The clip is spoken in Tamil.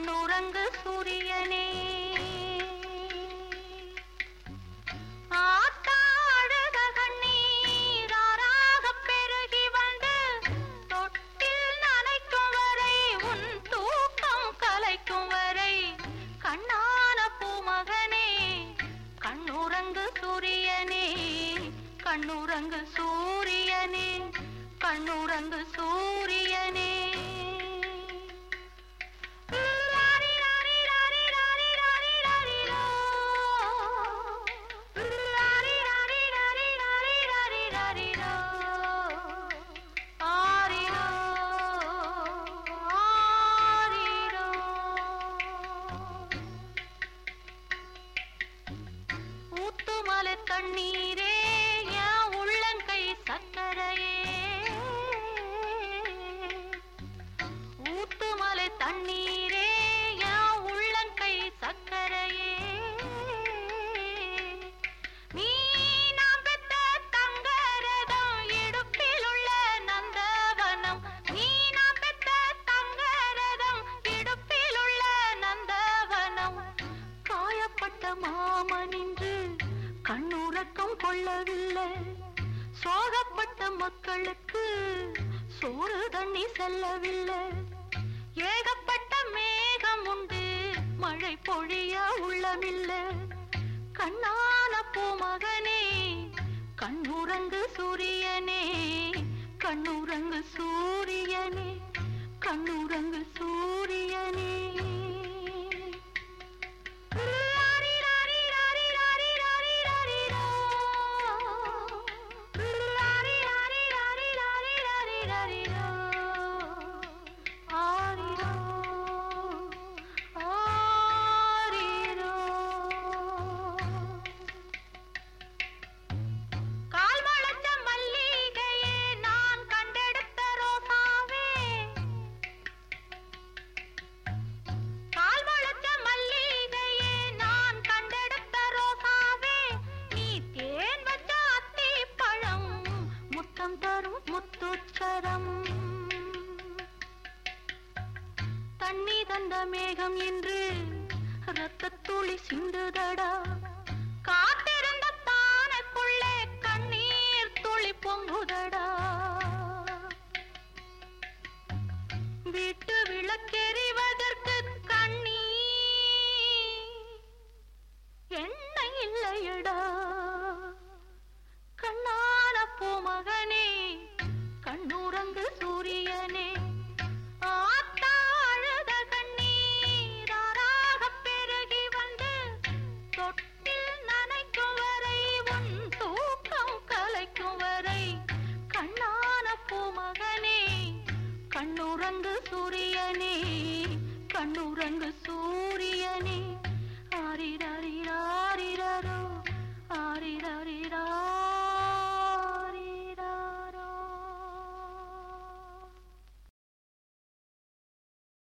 கண்ணுறங்கு சூரியனே ஆத்தாழுத கண்ணீர் ஆறாகப் பெருகி வந்து தொட்டில் நனைக்கும் வரை உன் தூக்கம் கலைக்கும் வரை கண்ணான பூமகனே கண்ணுறங்கு சூரியனே கண்ணுறங்கு சூரியனே கண்ணுறங்கு சூரியனே லாரி லாரி லாரி லாரி லாரி லாரி லோ. லாரி லாரி லாரி லாரி லாரி லாரி லோ. ஆரிரோ, ஆரிரோ. ஊத்துமலை தண்ணீரே என் உள்ளங்கை சக்கரையே ஊத்துமலை தண்ணீரே என் உள்ளங்கை சக்கரையே நீ நாம் பெத்த தங்கரதம் இடுப்பில் உள்ள நந்தவனம் நீ நாம் பெத்த தங்கரதம் இடுப்பில் உள்ள நந்தவனம் காயப்பட்ட மாமனின்று கண்ணுறக்கம் கொள்ளவில்லை சோகப்பட்ட மக்களுக்கு சோறு தண்ணி செல்லவில்லை ஏகப்பட்ட மேகம் உண்டு மழை பொழிய உள்ளமில்லை கண்ணான பூமகனே கண்ணுறங்கு சூரியனே கண்ணுறங்கு சூரியனே கண்ணுறங்கு சூரியனே லாரி லாரி லாரி லாரி லாரி லாரி லோ. லாரி லாரி லாரி லாரி லாரி லாரி லோ. ஆரிரோ, ஆரிரோ. கால் வளர்ந்த மல்லிகையே நான் கண்டெடுத்த ரோசாவே கால் வளர்ந்த மல்லிகையே நான் கண்டெடுத்த ரோசாவே நீ தேன் வச்ச அத்தி பழம் முத்தம் தரும் முத்துச்சரம் தண்ணி தந்த மேகம் என்று ரத்தத்துளி சிந்துதடா